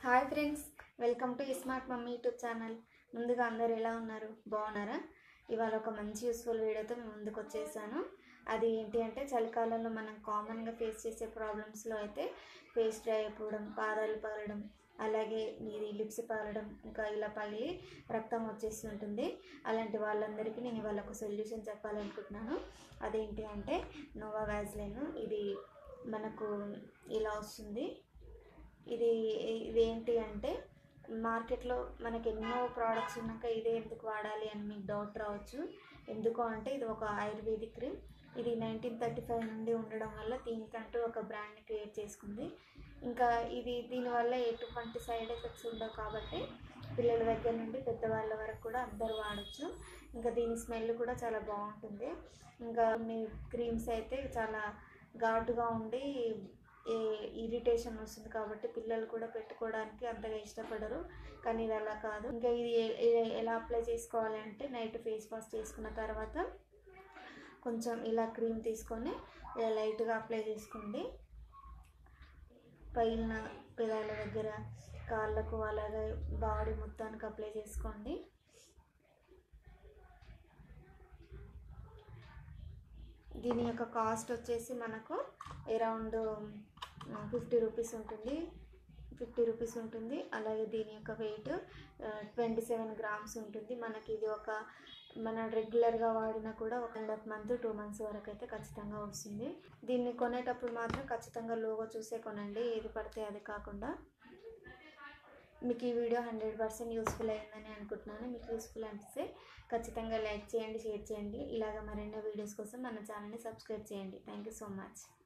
hi friends welcome to smart mummy YouTube channel ముందుగా అందరు ఎలా ఉన్నారు బాగున్నారా ఇవాళ ఒక మంచి యూస్ఫుల్ వీడియోతో మేము ముందుకు వచ్చేసాను అది ఏంటి అంటే చలికాలంలో మనం కామన్గా ఫేస్ చేసే ప్రాబ్లమ్స్లో అయితే ఫేస్ డ్రై అయిపోవడం పాదాలు పగలడం అలాగే ఇది లిప్స్ పగలడం ఇంకా ఇలా పగిలి రక్తం వచ్చేస్తుంటుంది అలాంటి వాళ్ళందరికీ నేను ఇవాళ ఒక సొల్యూషన్ చెప్పాలనుకుంటున్నాను అదేంటి అంటే నోవా వ్యాజ్లైన్ ఇది మనకు ఇలా వస్తుంది ఇది ఇదేంటి అంటే మార్కెట్లో మనకి ఎన్నో ప్రోడక్ట్స్ ఉన్నాక ఇదే ఎందుకు వాడాలి అని మీకు డౌట్ రావచ్చు ఎందుకు అంటే ఇది ఒక ఆయుర్వేదిక్ క్రీమ్ ఇది నైన్టీన్ థర్టీ ఫైవ్ నుండి ఉండడం వల్ల దీనికంటూ ఒక బ్రాండ్ని క్రియేట్ చేసుకుంది ఇంకా ఇది దీనివల్ల ఎటువంటి సైడ్ ఎఫెక్ట్స్ ఉండవు కాబట్టి పిల్లల దగ్గర నుండి పెద్దవాళ్ళ వరకు కూడా అందరూ వాడచ్చు ఇంకా దీని స్మెల్ కూడా చాలా బాగుంటుంది ఇంకా కొన్ని క్రీమ్స్ అయితే చాలా ఘాటుగా ఉండి ఇరిటేషన్ వస్తుంది కాబట్టి పిల్లలు కూడా పెట్టుకోవడానికి అంతగా ఇష్టపడరు కానీ ఇది అలా కాదు ఇంకా ఇది ఎ- ఎ- ఎలా అప్లై చేసుకోవాలి అంటే నైట్ ఫేస్ వాష్ చేసుకున్న తర్వాత కొంచెం ఇలా క్రీమ్ తీసుకొని ఇలా లైట్గా అప్లై చేసుకోండి పైన పెదాల దగ్గర కాళ్ళకు అలాగే బాడీ మొత్తానికి అప్లై చేసుకోండి దీని యొక్క కాస్ట్ వచ్చేసి మనకు అరౌండ్ ఫిఫ్టీ రూపీస్ ఉంటుంది ఫిఫ్టీ రూపీస్ ఉంటుంది అలాగే దీని యొక్క వెయిట్ ట్వంటీ సెవెన్ గ్రామ్స్ ఉంటుంది మనకి ఇది ఒక మన రెగ్యులర్గా వాడినా కూడా ఒక and half month two months వరకు అయితే ఖచ్చితంగా వస్తుంది దీన్ని కొనేటప్పుడు మాత్రం ఖచ్చితంగా లోగో చూసే కొనండి ఏది పడితే అది కాకుండా మీకు ఈ వీడియో హండ్రెడ్ పర్సెంట్ యూస్ఫుల్ అయిందని అనుకుంటున్నాను మీకు యూస్ఫుల్ అనిపిస్తే ఖచ్చితంగా లైక్ చేయండి షేర్ చేయండి ఇలాగ మరెన్నో వీడియోస్ కోసం మన ఛానల్ని సబ్స్క్రైబ్ చేయండి థ్యాంక్ యూ సో మచ్